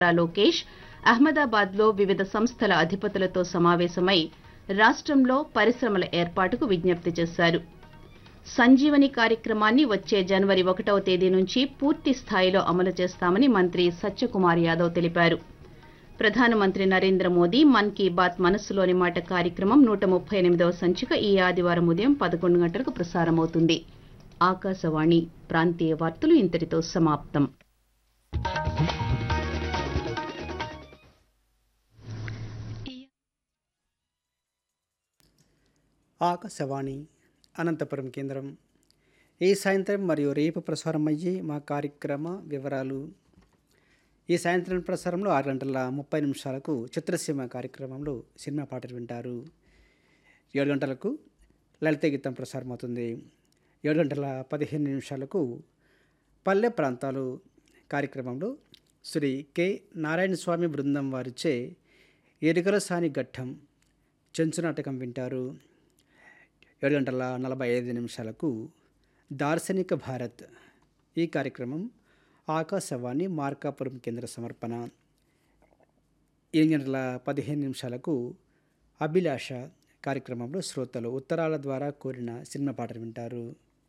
లోకేష్ అహ్మదాబాద్లో వివిధ సంస్థల అధిపతులతో సమావేశమై రాష్ట్రంలో పరిశ్రమల ఏర్పాటుకు విజ్ఞప్తి చేశారు సంజీవని కార్యక్రమాన్ని వచ్చే జనవరి ఒకటవ తేదీ నుంచి పూర్తి స్థాయిలో అమలు చేస్తామని మంత్రి సత్యకుమార్ యాదవ్ తెలిపారు ప్రధానమంత్రి నరేంద్ర మోదీ మన్ కీ బాత్ మనస్సులోని మాట కార్యక్రమం నూట ముప్పై ఎనిమిదవ సంచిక ఈ ఆదివారం ఉదయం పదకొండు గంటలకు ప్రసారమవుతుంది ఆకాశవాణి ప్రాంతీయ వార్తలు ఇంతటితో సమాప్తం ఆకాశవాణి అనంతపురం కేంద్రం ఈ సాయంత్రం మరియు రేపు ప్రసారం అయ్యే మా కార్యక్రమ వివరాలు ఈ సాయంత్రం ప్రసారంలో ఆరు గంటల ముప్పై నిమిషాలకు చిత్రసీమ కార్యక్రమంలో సినిమా పాటలు వింటారు ఏడు గంటలకు లలిత గీతం ప్రసారం అవుతుంది ఏడు గంటల పదిహేను నిమిషాలకు పల్లె ప్రాంతాలు కార్యక్రమంలో శ్రీ కె నారాయణ స్వామి బృందం వారిచే ఎరుగల సాని ఘట్టం చెంచు నాటకం వింటారు ఏడు గంటల నలభై ఐదు నిమిషాలకు దార్శనిక భారత్ ఈ కార్యక్రమం ఆకాశవాణి మార్కాపురం కేంద్ర సమర్పణ ఎనిమిది గంటల పదిహేను నిమిషాలకు అభిలాష కార్యక్రమంలో శ్రోతలు ఉత్తరాల ద్వారా కోరిన సినిమా పాటలు వింటారు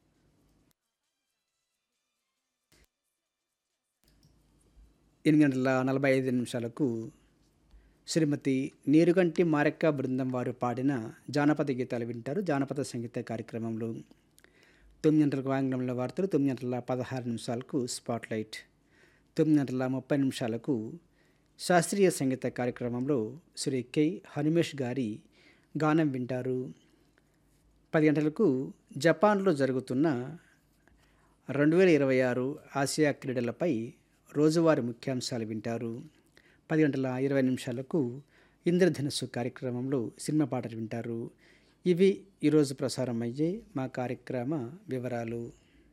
ఎనిమిది గంటల నలభై ఐదు నిమిషాలకు శ్రీమతి నీరుగంటి మారెక్క బృందం వారు పాడిన జానపద గీతాలు వింటారు జానపద సంగీత కార్యక్రమంలో తొమ్మిది గంటలకు ఆంగ్లంలో వార్తలు తొమ్మిది గంటల పదహారు నిమిషాలకు స్పాట్లైట్ తొమ్మిది గంటల ముప్పై నిమిషాలకు శాస్త్రీయ సంగీత కార్యక్రమంలో శ్రీ కె హనుమేష్ గారి గానం వింటారు పది గంటలకు జపాన్లో జరుగుతున్న రెండు వేల ఇరవై ఆరు ఆసియా క్రీడలపై రోజువారీ ముఖ్యాంశాలు వింటారు పది గంటల ఇరవై నిమిషాలకు ఇంద్రధనుస్సు కార్యక్రమంలో సినిమా పాటలు వింటారు ఇవి ఈరోజు ప్రసారం అయ్యే మా కార్యక్రమ వివరాలు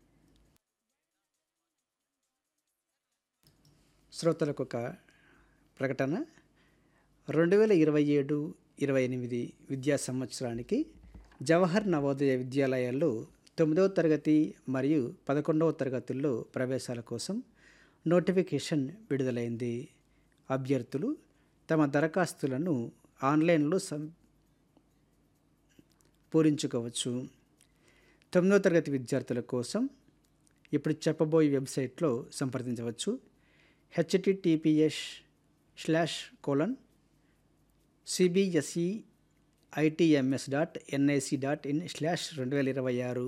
శ్రోతలకు ఒక ప్రకటన రెండు వేల ఇరవై ఏడు ఇరవై ఎనిమిది విద్యా సంవత్సరానికి జవహర్ నవోదయ విద్యాలయాల్లో తొమ్మిదవ తరగతి మరియు పదకొండవ తరగతుల్లో ప్రవేశాల కోసం నోటిఫికేషన్ విడుదలైంది అభ్యర్థులు తమ దరఖాస్తులను ఆన్లైన్లో సం పూరించుకోవచ్చు తొమ్మిదవ తరగతి విద్యార్థుల కోసం ఇప్పుడు చెప్పబోయే వెబ్సైట్లో సంప్రదించవచ్చు HTTPS slash colon CBSE ITMS dot NIC dot in slash రెండు వేల ఇరవై ఆరు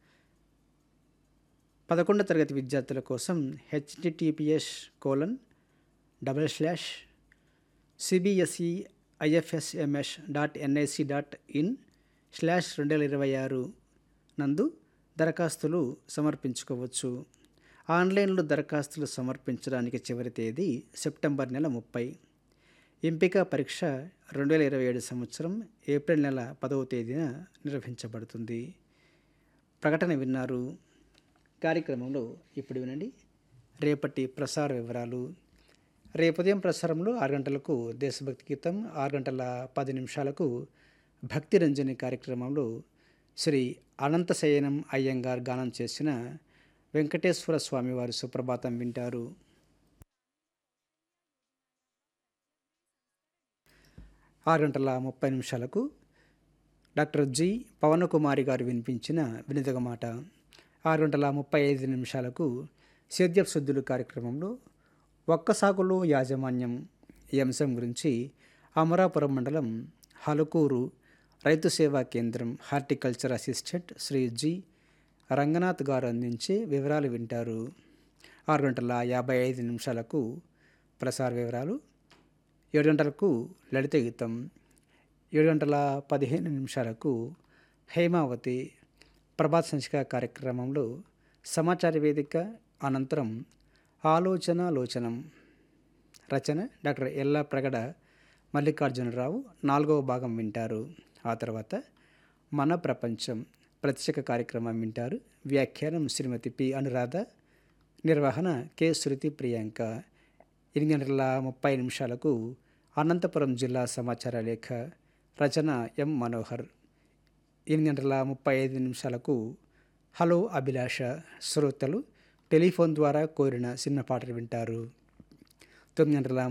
పదకొండవ తరగతి విద్యార్థుల కోసం HTTPS colon double slash CBSE IFSMS dot NIC dot in slash రెండు వేల ఇరవై ఆరు నందు దరఖాస్తులు సమర్పించుకోవచ్చు ఆన్లైన్లో దరఖాస్తులు సమర్పించడానికి చివరి తేదీ సెప్టెంబర్ నెల ముప్పై ఎంపిక పరీక్ష రెండు వేల ఇరవై ఏడు సంవత్సరం ఏప్రిల్ నెల పదవ తేదీన నిర్వహించబడుతుంది ప్రకటన విన్నారు కార్యక్రమంలో ఇప్పుడు వినండి రేపటి ప్రసార వివరాలు రేపు ఉదయం ప్రసారంలో ఆరు గంటలకు దేశభక్తి గీతం ఆరు గంటల పది నిమిషాలకు భక్తి రంజని కార్యక్రమంలో శ్రీ అనంతశయనం అయ్యంగార్ గానం చేసిన వెంకటేశ్వర స్వామి వారి సుప్రభాతం వింటారు ఆరు గంటల ముప్పై నిమిషాలకు డాక్టర్ జి పవనకుమారి గారు వినిపించిన వినిదగ మాట ఆరు గంటల ముప్పై ఐదు నిమిషాలకు సేద్యపు శుద్ధులు కార్యక్రమంలో ఒక్క సాగులో యాజమాన్యం ఈ అంశం గురించి అమరాపురం మండలం హలుకూరు రైతు సేవా కేంద్రం horticulture assistant Shri G Ranganath garu అందించే వివరాలు వింటారు ఆరు గంటల యాభై ఐదు నిమిషాలకు ప్రసార వివరాలు ఏడు గంటలకు లలిత గీతం ఏడు గంటల పదిహేను నిమిషాలకు హేమావతి ప్రభాత్ సంచిక కార్యక్రమంలో సమాచార వేదిక అనంతరం ఆలోచన లోచనం రచన డాక్టర్ ఎల్లా ప్రగడ మల్లికార్జునరావు నాలుగవ భాగం వింటారు ఆ తర్వాత మన ప్రపంచం ప్రత్యేక కార్యక్రమం వింటారు వ్యాఖ్యానం శ్రీమతి పి అనురాధ నిర్వహణ కె శృతి ప్రియాంక ఎనిమిది గంటల ముప్పై నిమిషాలకు అనంతపురం జిల్లా సమాచార లేఖ రచన ఎం మనోహర్ ఎనిమిది గంటల ముప్పై ఐదు నిమిషాలకు హలో అభిలాష శ్రోతలు టెలిఫోన్ ద్వారా కోరిన సినిమా పాటలు వింటారు తొమ్మిది గంటల